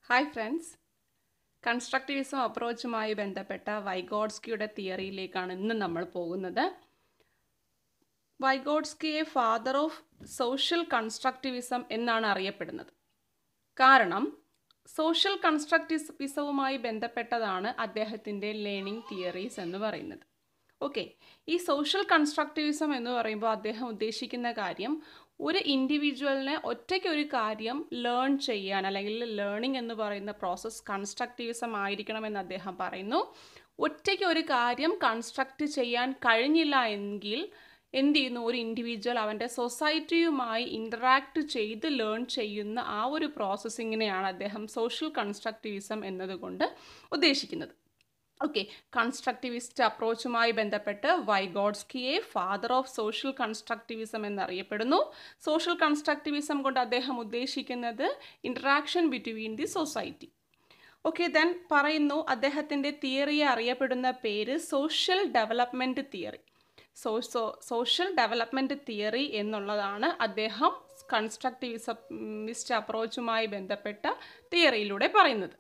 hi friends constructivism അപ്രോച്ചുമായി ബന്ധപ്പെട്ട വൈഗോഡ്സ്കിയുടെ തിയറിയിലേക്കാണ് ഇന്ന് നമ്മൾ പോകുന്നത് വൈഗോഡ്സ്കിയെ ഫാദർ ഓഫ് സോഷ്യൽ കൺസ്ട്രക്റ്റിവിസം എന്നാണ് അറിയപ്പെടുന്നത് കാരണം സോഷ്യൽ കൺസ്ട്രക്റ്റിവിസവുമായി ബന്ധപ്പെട്ടതാണ് അദ്ദേഹത്തിൻ്റെ ലേണിംഗ് തിയറീസ് എന്ന് പറയുന്നത് ഓക്കെ ഈ സോഷ്യൽ കൺസ്ട്രക്റ്റിവിസം എന്ന് പറയുമ്പോൾ അദ്ദേഹം ഉദ്ദേശിക്കുന്ന കാര്യം ഒരു ഇൻഡിവിജ്വലിനെ ഒറ്റയ്ക്ക് ഒരു കാര്യം ലേൺ ചെയ്യാൻ അല്ലെങ്കിൽ ലേണിംഗ് എന്ന് പറയുന്ന പ്രോസസ്സ് കൺസ്ട്രക്റ്റിവിസം ആയിരിക്കണമെന്ന് അദ്ദേഹം പറയുന്നു ഒറ്റയ്ക്ക് ഒരു കാര്യം കൺസ്ട്രക്റ്റ് ചെയ്യാൻ കഴിഞ്ഞില്ല എങ്കിൽ എന്ത് ചെയ്യുന്നു ഒരു ഇൻഡിവിജ്വൽ അവൻ്റെ സൊസൈറ്റിയുമായി ഇൻറ്ററാക്ട് ചെയ്ത് ലേൺ ചെയ്യുന്ന ആ ഒരു പ്രോസസ്സിങ്ങിനെയാണ് അദ്ദേഹം സോഷ്യൽ കൺസ്ട്രക്റ്റിവിസം എന്നതുകൊണ്ട് ഉദ്ദേശിക്കുന്നത് ഓക്കെ കൺസ്ട്രക്റ്റിവിസ്റ്റ് അപ്രോച്ചുമായി ബന്ധപ്പെട്ട് വൈഗോഡ്സ്കിയെ ഫാദർ ഓഫ് സോഷ്യൽ കൺസ്ട്രക്റ്റിവിസം എന്നറിയപ്പെടുന്നു സോഷ്യൽ കൺസ്ട്രക്റ്റിവിസം കൊണ്ട് അദ്ദേഹം ഉദ്ദേശിക്കുന്നത് interaction between the society okay then പറയുന്നു അദ്ദേഹത്തിൻ്റെ തിയറിയെ അറിയപ്പെടുന്ന പേര് social development theory so so social development theory എന്നുള്ളതാണ് അദ്ദേഹം കൺസ്ട്രക്റ്റിവിസമിസ്റ്റ് അപ്രോച്ചുമായി ബന്ധപ്പെട്ട തിയറിയിലൂടെ പറയുന്നത്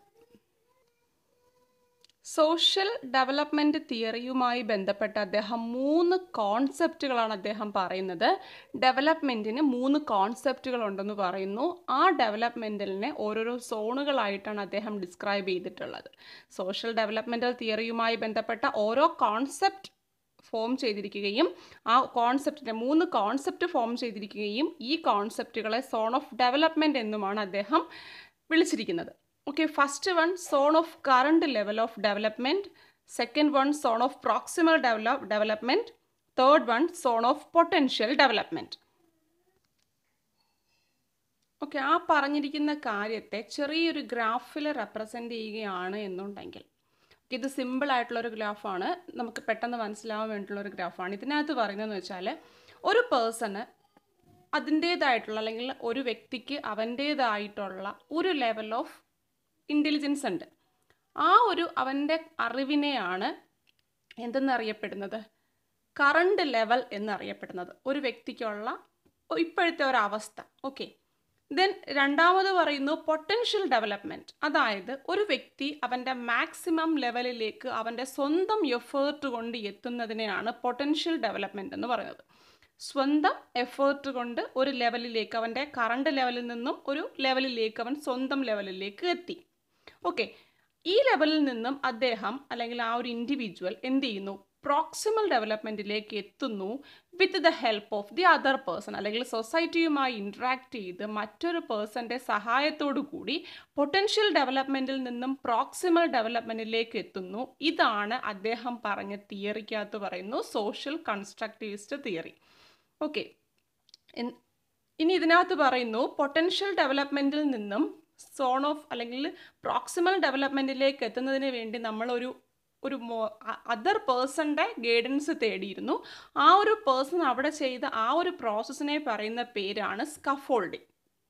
സോഷ്യൽ ഡെവലപ്മെൻറ്റ് തിയറിയുമായി ബന്ധപ്പെട്ട് അദ്ദേഹം മൂന്ന് കോൺസെപ്റ്റുകളാണ് അദ്ദേഹം പറയുന്നത് ഡെവലപ്മെൻറ്റിന് മൂന്ന് കോൺസെപ്റ്റുകൾ ഉണ്ടെന്ന് പറയുന്നു ആ ഡെവലപ്മെൻറ്റലിനെ ഓരോരോ സോണുകളായിട്ടാണ് അദ്ദേഹം ഡിസ്ക്രൈബ് ചെയ്തിട്ടുള്ളത് സോഷ്യൽ ഡെവലപ്മെൻറ്റൽ തിയറിയുമായി ബന്ധപ്പെട്ട ഓരോ കോൺസെപ്റ്റ് ഫോം ചെയ്തിരിക്കുകയും ആ കോൺസെപ്റ്റിൻ്റെ മൂന്ന് കോൺസെപ്റ്റ് ഫോം ചെയ്തിരിക്കുകയും ഈ കോൺസെപ്റ്റുകളെ സോൺ ഓഫ് ഡെവലപ്മെൻറ്റ് എന്നുമാണ് അദ്ദേഹം വിളിച്ചിരിക്കുന്നത് okay first one zone of current level of development second one zone of proximal develop development third one zone of potential development okay ആ പറഞ്ഞിരിക്കുന്ന കാര്യത്തെ ചെറിയൊരു ഗ്രാഫിൽ റെപ്രസെൻ്റ് ചെയ്യുകയാണ് എന്നുണ്ടെങ്കിൽ ഇത് സിമ്പിൾ ആയിട്ടുള്ളൊരു ഗ്രാഫാണ് നമുക്ക് പെട്ടെന്ന് മനസ്സിലാവാൻ വേണ്ടിയിട്ടുള്ള ഒരു ഗ്രാഫാണ് ഇതിനകത്ത് പറയുന്നതെന്ന് വെച്ചാൽ ഒരു പേഴ്സണ് അതിൻ്റേതായിട്ടുള്ള അല്ലെങ്കിൽ ഒരു വ്യക്തിക്ക് അവൻ്റേതായിട്ടുള്ള ഒരു ലെവൽ ഓഫ് ഇൻ്റലിജൻസ് ഉണ്ട് ആ ഒരു അവൻ്റെ അറിവിനെയാണ് എന്തെന്നറിയപ്പെടുന്നത് കറണ്ട് ലെവൽ എന്നറിയപ്പെടുന്നത് ഒരു വ്യക്തിക്കുള്ള ഇപ്പോഴത്തെ ഒരവസ്ഥ ഓക്കെ ദെൻ രണ്ടാമത് പറയുന്നു പൊട്ടൻഷ്യൽ ഡെവലപ്മെൻറ്റ് അതായത് ഒരു വ്യക്തി അവൻ്റെ മാക്സിമം ലെവലിലേക്ക് അവൻ്റെ സ്വന്തം എഫേർട്ട് കൊണ്ട് എത്തുന്നതിനെയാണ് പൊട്ടൻഷ്യൽ ഡെവലപ്മെൻറ്റ് എന്ന് പറയുന്നത് സ്വന്തം എഫേർട്ട് കൊണ്ട് ഒരു ലെവലിലേക്ക് അവൻ്റെ കറണ്ട് ലെവലിൽ നിന്നും ഒരു ലെവലിലേക്ക് അവൻ സ്വന്തം ലെവലിലേക്ക് എത്തി ഓക്കെ ഈ ലെവലിൽ നിന്നും അദ്ദേഹം അല്ലെങ്കിൽ ആ ഒരു ഇൻഡിവിജ്വൽ എന്ത് ചെയ്യുന്നു പ്രോക്സിമൽ ഡെവലപ്മെൻറ്റിലേക്ക് എത്തുന്നു with the help of the other person അല്ലെങ്കിൽ സൊസൈറ്റിയുമായി ഇൻട്രാക്ട് ചെയ്ത് മറ്റൊരു പേഴ്സൻ്റെ സഹായത്തോടു കൂടി പൊട്ടൻഷ്യൽ ഡെവലപ്മെൻറ്റിൽ നിന്നും പ്രോക്സിമൽ ഡെവലപ്മെൻറ്റിലേക്ക് എത്തുന്നു ഇതാണ് അദ്ദേഹം പറഞ്ഞ തിയറിക്കകത്ത് പറയുന്നു സോഷ്യൽ കൺസ്ട്രക്റ്റിവിസ്റ്റ് തിയറി ഓക്കെ ഇനി ഇതിനകത്ത് പറയുന്നു പൊട്ടൻഷ്യൽ ഡെവലപ്മെൻറ്റിൽ നിന്നും സോൺ ഓഫ് അല്ലെങ്കിൽ പ്രോക്സിമൽ ഡെവലപ്മെൻറ്റിലേക്ക് എത്തുന്നതിന് വേണ്ടി നമ്മളൊരു ഒരു മോ അതർ പേഴ്സൻ്റെ ഗൈഡൻസ് തേടിയിരുന്നു ആ ഒരു പേഴ്സൺ അവിടെ ചെയ്ത ആ ഒരു പ്രോസസ്സിനെ പറയുന്ന പേരാണ് സ്കഫോൾഡിങ്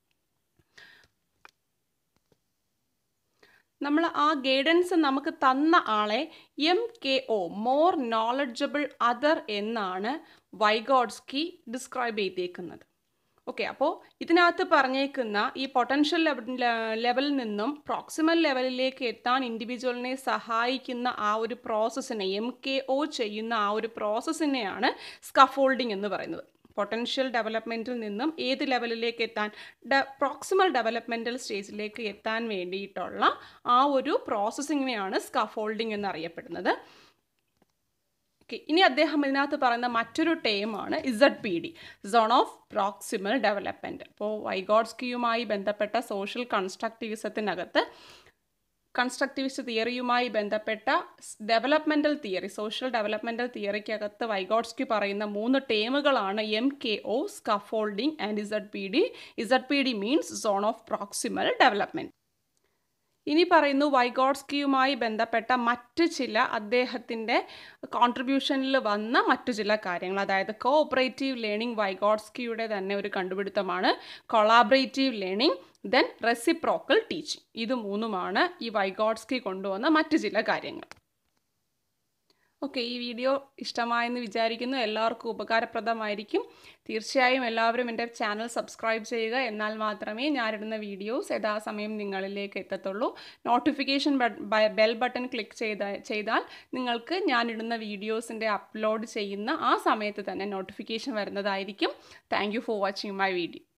നമ്മൾ ആ ഗൈഡൻസ് നമുക്ക് തന്ന ആളെ M K O more knowledgeable other എന്നാണ് വൈഗോഡ്സ്കി ഡിസ്ക്രൈബ് ചെയ്തേക്കുന്നത് ഓക്കെ അപ്പോൾ ഇതിനകത്ത് പറഞ്ഞേക്കുന്ന ഈ പൊട്ടൻഷ്യൽ ലെവലിൽ നിന്നും പ്രോക്സിമൽ ലെവലിലേക്ക് എത്താൻ ഇൻഡിവിജ്വലിനെ സഹായിക്കുന്ന ആ ഒരു പ്രോസസ്സിനെ എം കെ ഒ ചെയ്യുന്ന ആ ഒരു പ്രോസസ്സിനെയാണ് സ്കഫോൾഡിംഗ് എന്ന് പറയുന്നത് പൊട്ടൻഷ്യൽ ഡെവലപ്മെൻറ്റിൽ നിന്നും ഏത് ലെവലിലേക്ക് എത്താൻ ഡ പ്രോക്സിമൽ ഡെവലപ്മെൻറ്റൽ സ്റ്റേജിലേക്ക് എത്താൻ വേണ്ടിയിട്ടുള്ള ആ ഒരു പ്രോസസ്സിങ്ങിനെയാണ് സ്കഫോൾഡിംഗ് എന്നറിയപ്പെടുന്നത് ഓക്കെ ഇനി അദ്ദേഹം ഇതിനകത്ത് പറയുന്ന മറ്റൊരു ടേമാണ് Z P D zone of proximal development അപ്പോൾ വൈഗോഡ്സ്കിയുമായി ബന്ധപ്പെട്ട സോഷ്യൽ കൺസ്ട്രക്റ്റിവിസത്തിനകത്ത് കൺസ്ട്രക്റ്റിവിസ്റ്റ് തിയറിയുമായി ബന്ധപ്പെട്ട ഡെവലപ്മെൻറ്റൽ തിയറി സോഷ്യൽ ഡെവലപ്മെൻറ്റൽ തിയറിക്കകത്ത് വൈഗോഡ്സ്കി പറയുന്ന മൂന്ന് ടേമുകളാണ് M K O scaffolding and Z P D Z P D means zone of proximal development ഇനി പറയുന്നു വൈഗോഡ്സ്കിയുമായി ബന്ധപ്പെട്ട മറ്റ് ചില അദ്ദേഹത്തിൻ്റെ കോൺട്രിബ്യൂഷനിൽ വന്ന മറ്റു ചില കാര്യങ്ങൾ അതായത് കോഓപ്പറേറ്റീവ് ലേണിംഗ് വൈഗോഡ്സ്കിയുടെ തന്നെ ഒരു കണ്ടുപിടുത്തമാണ് collaborative learning then reciprocal teaching ഇത് മൂന്നുമാണ് ഈ വൈഗോഡ്സ്കി കൊണ്ടുവന്ന മറ്റു ചില കാര്യങ്ങൾ ഓക്കെ ഈ വീഡിയോ ഇഷ്ടമായെന്ന് വിചാരിക്കുന്നു എല്ലാവർക്കും ഉപകാരപ്രദമായിരിക്കും തീർച്ചയായും എല്ലാവരും എൻ്റെ ചാനൽ സബ്സ്ക്രൈബ് ചെയ്യുക എന്നാൽ മാത്രമേ ഞാനിടുന്ന വീഡിയോസ് യഥാസമയം നിങ്ങളിലേക്ക് എത്തത്തുള്ളൂ നോട്ടിഫിക്കേഷൻ ബെൽ ബട്ടൺ ക്ലിക്ക് ചെയ്ത ചെയ്താൽ നിങ്ങൾക്ക് ഞാനിടുന്ന വീഡിയോസിൻ്റെ അപ്ലോഡ് ചെയ്യുന്ന ആ സമയത്ത് തന്നെ നോട്ടിഫിക്കേഷൻ വരുന്നതായിരിക്കും thank for watching my video